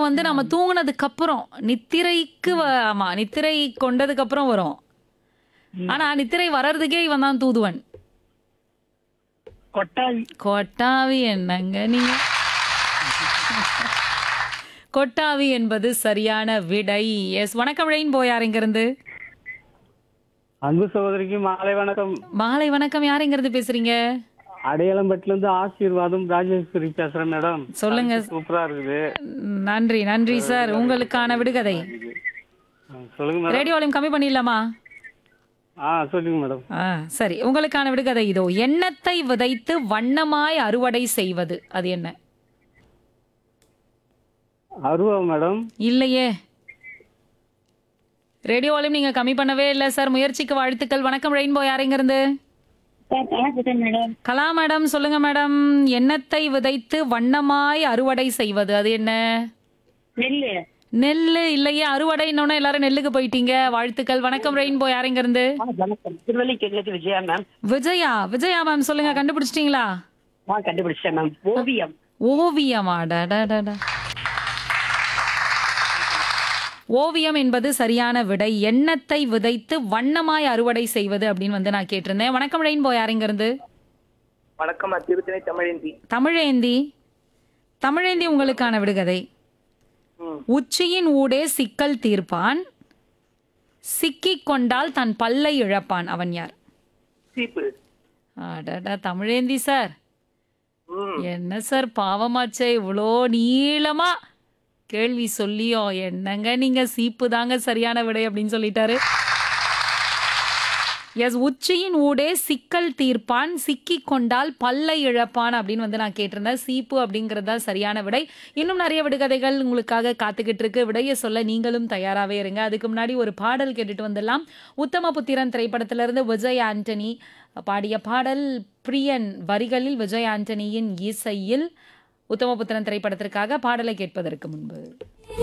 தூக்கம் வந்து நம்ம தூங்குனதுக்கு அப்புறம் நித்திரைக்கு வ- ஆமா நித்திரை கொண்டதுக்கு அப்புறம் வரும் ஆனா நித்திரை வர்றதுக்கே இவன் தான் தூதுவன் கொட்டாவி கொட்டாவி என்னங்க நீங்க கொட்டாவி என்பது சரியான விடை எஸ் வணக்கம் ரெயின் போய் யாருங்கிருந்து அன்பு சகோதரிக்கு மாலை வணக்கம் மாலை வணக்கம் யாருங்கிறது பேசுறீங்க அடையாளம்பட்டில இருந்து ஆசீர்வாதம் ராஜேஸ்வரி பேசுறேன் மேடம் சொல்லுங்க சூப்பரா இருக்குது நன்றி நன்றி சார் உங்களுக்கான விடுகதை ஆ, சொல்லுங்க மேடம் ரேடியோ வால்யூம் கம்மி பண்ணிடலாமா ஆ சொல்லுங்க மேடம் ஆ சரி உங்களுக்கான விடுகதை இதோ எண்ணத்தை விதைத்து வண்ணமாய் அறுவடை செய்வது அது என்ன அருவா மேடம் இல்லையே ரேடியோ வால்யூம் நீங்க கம்மி பண்ணவே இல்லை சார் முயற்சிக்கு வாழ்த்துக்கள் வணக்கம் ரெயின்போ யாருங்கிருந்து மேடம் கலா மேடம் சொல்லுங்க மேடம் எண்ணத்தை விதைத்து வண்ணமாய் அறுவடை செய்வது அது என்ன நெல்லு நெல்லு இல்லையே அறுவடை இன்னொன்னு எல்லாரும் நெல்லுக்கு போயிட்டீங்க வாழ்த்துக்கள் வணக்கம் ரெயின்போ யாருங்கிருந்து வணக்கம் திருவள்ளிக்கேட்டிலிருந்து விஜயா மேம் விஜயா விஜயா மேம் சொல்லுங்க கண்டுபிடிச்சிட்டீங்களா ஆ கண்டுபிடிச்சேன் மேம் ஓவியம் ஓவியமா டடடடா. ஓவியம் என்பது சரியான விடை எண்ணத்தை விதைத்து வண்ணமாய் அறுவடை செய்வது அப்படின்னு வந்து நான் கேட்டிருந்தேன் வணக்கம் ரெயின்போ யாருங்கிருந்து வணக்கம் திருத்தணி தமிழேந்தி தமிழேந்தி தமிழேந்தி உங்களுக்கான விடுகதை ம். உச்சியின் ஊடே சிக்கல் தீர்ப்பான் சிக்கிக் கொண்டால் தன் பல்லை இழப்பான் அவன் யார் சீப்பு அடடா தமிழேந்தி சார் ம் என்ன சார் பாவமாச்சே இவ்வளோ நீளமா கேள்வி சொல்லியும் என்னங்க நீங்க சீப்பு தாங்க சரியான விடை அப்படின்னு சொல்லிட்டாரு எஸ் உச்சியின் ஊடே சிக்கல் தீர்ப்பான் சிக்கிக் கொண்டால் பல்லை இழப்பான் அப்படின்னு வந்து நான் கேட்டிருந்தேன் சீப்பு அப்படிங்கிறது தான் சரியான விடை இன்னும் நிறைய விடுகதைகள் உங்களுக்காக காத்துக்கிட்டு இருக்கு விடையை சொல்ல நீங்களும் தயாராகவே இருங்க அதுக்கு முன்னாடி ஒரு பாடல் கேட்டுட்டு வந்துடலாம் உத்தம புத்திரன் திரைப்படத்திலிருந்து விஜய் ஆண்டனி பாடிய பாடல் பிரியன் வரிகளில் விஜய் ஆண்டனியின் இசையில் உத்தமபுத்திரன் திரைப்படத்திற்காக பாடலை கேட்பதற்கு முன்பு